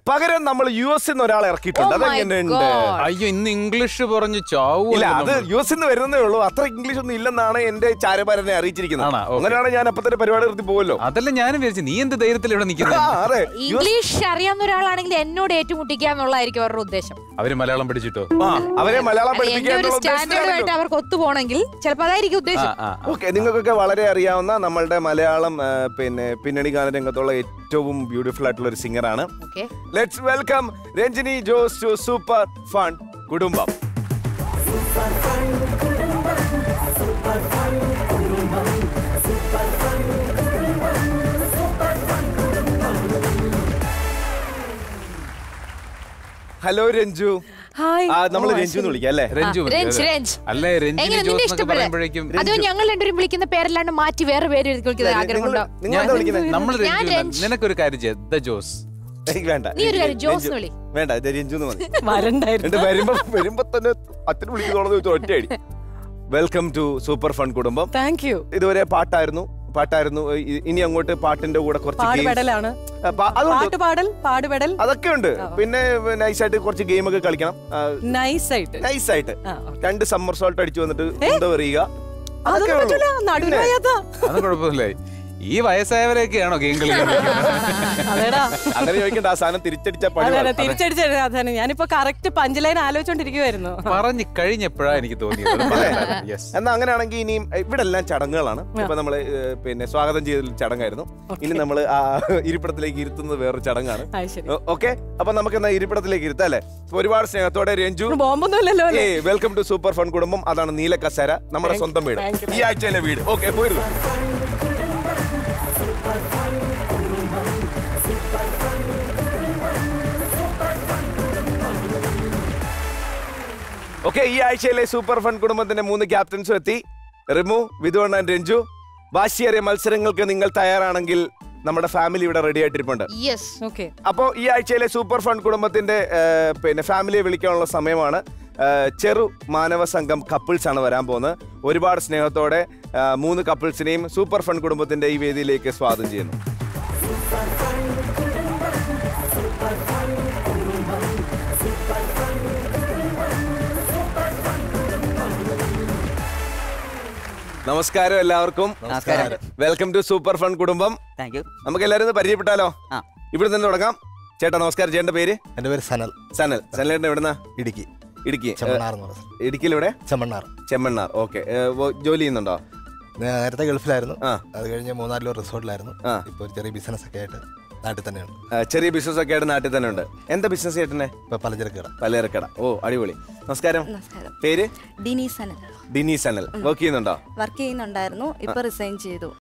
പകരം നമ്മൾ U S നിന്ന് ഒരാളെ ഇറക്കിയിട്ടുണ്ട് Oh my അതെങ്ങനെയുണ്ട് God. അയ്യോ ഇന്ന് ഇംഗ്ലീഷ് പറഞ്ഞു ചാവൂ ഇല്ല അത് യു എസ് നിന്ന് വരുന്നേ ഉള്ളൂ അത്ര ഇംഗ്ലീഷ് ഒന്നും ഇല്ലെന്നാണ് എന്റെ ചാരപാരനെ അറിയിച്ചിരിക്കുന്നത് ആണോ? Okay. അങ്ങനെയാണ് ഞാൻ അപ്പൊ തന്നെ പരിപാടി നിർത്തി പോവല്ലോ അതല്ല ഞാനും വിചാരിച്ചു നീ എന്ത് ധൈര്യത്തിൽ ഇവിടെ ആ, നിൽക്കുന്നത് അതെ ഇംഗ്ലീഷ് അറിയാവുന്ന ഒരാളാണെങ്കിൽ എന്നോട് ഏറ്റുമുട്ടിക്കുക എന്നുള്ളതായിരിക്കും അവരുടെ ഉദ്ദേശം അവര് മലയാളം പഠിച്ചിട്ടോ ആ, അവരെ മലയാളം അത് എന്റെ പഠിപ്പിക്കാൻ ഒരു സ്റ്റാൻഡേർഡുമായിട്ട് അവർക്ക് ഒത്തുപോകണമെങ്കിൽ ചിലപ്പോൾ അതായിരിക്കും ആ ഉദ്ദേശം ആ ഓക്കെ നിങ്ങൾക്കൊക്കെ വളരെ അറിയാവുന്ന നമ്മളുടെ മലയാളം ആ, പിന്നെ പിന്നണി ഗാന രംഗത്തുള്ള ഏറ്റവും ബ്യൂട്ടിഫുൾ ആയിട്ടുള്ള ഒരു സിംഗറാണ് okay let's welcome Ranjini Jose to super fun കുടുംബം ഹലോ രഞ്ജു ഹായ് ആ നമ്മൾ രഞ്ജു എന്ന് വിളിക്കാം അല്ലേ രഞ്ജു ആ, മതി, രഞ്ജ്, അതെ. രഞ്ജ്. അല്ലേ രഞ്ജിനി എങ്ങനെ ജോസ് നിന്റെ എന്നൊക്കെ ഇഷ്ടപ്പെടേ പറയുമ്പോഴേക്കും അതോ ഞങ്ങൾ രണ്ടുപേരും വിളിക്കുന്ന പേരല്ലാണ്ട് മാറ്റി വേറെ പേര് എഴുതി വിളിക്കുന്ന ആഗ്രഹമുണ്ടോ നിങ്ങൾ എന്താ വിളിക്കുന്നത് നമ്മൾ ഞാൻ രഞ്ജു രഞ്ജ്. നിനക്കൊരു കാര്യം ചെയ്യാം ദ ജോസ് ഏയ് വേണ്ട നീ ഒരു കാര്യം രഞ്ജു. ജോസ് എന്ന് വിളി. വേണ്ട ഇത് രഞ്ജു എന്ന് മതി വരണ്ടായിരുന്നു എന്നിട്ട് വരുമ്പോ വരുമ്പോ തന്നെ അച്ഛൻ വിളിക്കുന്നോളന്ന് ഒറ്റയടി വെൽക്കം ടു സൂപ്പർ ഫൺ കുടുംബം താങ്ക് യു ഇതുവരെ പാട്ടായിരുന്നു പാട്ടായിരുന്നു ഇ- ഇനി അങ്ങോട്ട് പാട്ടിന്റെ കൂടെ കുറച്ച് games. പാടുപെടലാണ് ആ, പാ- അതുണ്ട് പാട്ട് പാടൽ പാടുപെടൽ അതൊക്കെ ഉണ്ട് പിന്നെ നൈസായിട്ട് കുറച്ച് ഗെയിം ഒക്കെ കളിക്കണം നൈസ് ആയിട്ട് നൈസായിട്ട് ആ, okay. രണ്ട് സമ്മർ സോൾട്ട് അടിച്ചു വന്നിട്ട് എന്താ പറയുക അതൊക്കെ അതൊന്നും ഉള്ളൂ. പറ്റൂല നടുവായതാ അത് കുഴപ്പമില്ല ഈ വയസ്സായവരെയൊക്കെയാണോ ഗെയിം കളിക്കുന്നത് അതേടാ അങ്ങനെ ചോദിക്കണ്ട ആ സാധനം തിരിച്ചടിച്ച പണി അതെ അതെ പാളും. തിരിച്ചടിച്ചു അതാണ് ഞാനിപ്പോ കറക്റ്റ് പഞ്ച് ലൈൻ ആലോചിച്ചോണ്ടിരിക്കുവായിരുന്നു പറഞ്ഞു കഴിഞ്ഞപ്പോഴാ എനിക്ക് തോന്നിയത് യെസ് എന്നാ അങ്ങനെയാണെങ്കിൽ ഇനിയും ഏ, ഇവിടെ എല്ലാം ചടങ്ങുകളാണ് ഇപ്പൊ നമ്മള് ഏ, പിന്നെ സ്വാഗതം ചെയ്ത ചടങ്ങായിരുന്നു ഇനി നമ്മൾ ആ ഇരിപ്പിടത്തിലേക്ക് ഇരുത്തുന്നത് വേറൊരു ചടങ്ങാണ് അത് ശരി ഓക്കെ അപ്പൊ നമുക്ക് എന്നാ ഇരിപ്പിടത്തിലേക്ക് ഇരുത്താം അല്ലേ അപ്പൊ ഒരുപാട് സ്നേഹത്തോടെ രഞ്ജു ബോംബൊന്നും ഇല്ലല്ലോ അല്ലേ ഏ വെൽക്കം ടു സൂപ്പർ ഫൺ കുടുംബം അതാണ് നീല കസേര നമ്മുടെ Thank- സ്വന്തം വീട് thank you. ഈ ആഴ്ചയിലെ വീട് ഓക്കെ പോയിരുന്നു ഓക്കെ ഈ ആഴ്ചയിലെ സൂപ്പർ ഫൺ കുടുംബത്തിന്റെ മൂന്ന് ക്യാപ്റ്റൻസും എത്തി റിമു വിധുവണ്ണ രഞ്ജു വാശിയേറിയ മത്സരങ്ങൾക്ക് നിങ്ങൾ തയ്യാറാണെങ്കിൽ നമ്മുടെ ഫാമിലി ഇവിടെ റെഡി ആയിട്ടിരിപ്പുണ്ട് യെസ് ഓക്കെ അപ്പോൾ ഈ ആഴ്ചയിലെ സൂപ്പർ ഫൺ കുടുംബത്തിന്റെ ആ, പിന്നെ ഫാമിലിയെ വിളിക്കാനുള്ള സമയമാണ് ആ, ചെറു മാനവ സംഘം കപ്പിൾസ് ആണ് വരാൻ പോകുന്നത് ഒരുപാട് സ്നേഹത്തോടെ ആ, മൂന്ന് കപ്പിൾസിനെയും സൂപ്പർ ഫൺ കുടുംബത്തിന്റെ ഈ വേദിയിലേക്ക് സ്വാഗതം ചെയ്യുന്നു നമസ്കാരം എല്ലാവർക്കും നമസ്കാരം. വെൽക്കം ടു സൂപ്പർ ഫൺ കുടുംബം താങ്ക് യു നമുക്ക് എല്ലാവരും ഒന്ന് പരിചയപ്പെട്ടാലോ ആ. ഇവിടെ നിന്ന് തുടങ്ങാം ചേട്ടാ നമസ്കാരം ചേട്ടന്റെ പേര് എൻ്റെ പേര് സനൽ സനൽ സനലേട്ടൻ എവിടുന്ന ഇടുക്കി ഇടുക്കി ചെമ്മണ്ണാർ എന്ന് പറഞ്ഞ സ്ഥലം. ഇടുക്കിയിൽ ഇവിടെ ചെമ്മണ്ണാർ ചെമ്മണ്ണാർ ഓക്കെ ജോലി ചെയ്യുന്നുണ്ടോ ഞാൻ നേരത്തെ ഗൾഫിലായിരുന്നു ആ. അത് കഴിഞ്ഞ് മൂന്നാലിലോ റിസോർട്ടിലായിരുന്നു ആ. ഇപ്പോൾ ഒരു ചെറിയ ബിസിനസ് ഒക്കെ ആയിട്ട് നാട്ടിൽ തന്നെയാണ് ആ, ചെറിയ ബിസിനസ് ഒക്കെ ആയിട്ട് നാട്ടിൽ തന്നെ ഉണ്ട് എന്താ ബിസിനസ് ചേട്ടനെ ഇപ്പൊ പലചരക്ക് കട പലചരക്കട ഓ അടിപൊളി നമസ്കാരം നമസ്കാരം പേര് ഡിനി സനൽ ഡിനി സനൽ വർക്ക് ചെയ്യുന്നുണ്ടോ വർക്ക് ചെയ്യുന്നുണ്ടായിരുന്നു ഇപ്പൊ റിസൈൻ ചെയ്തു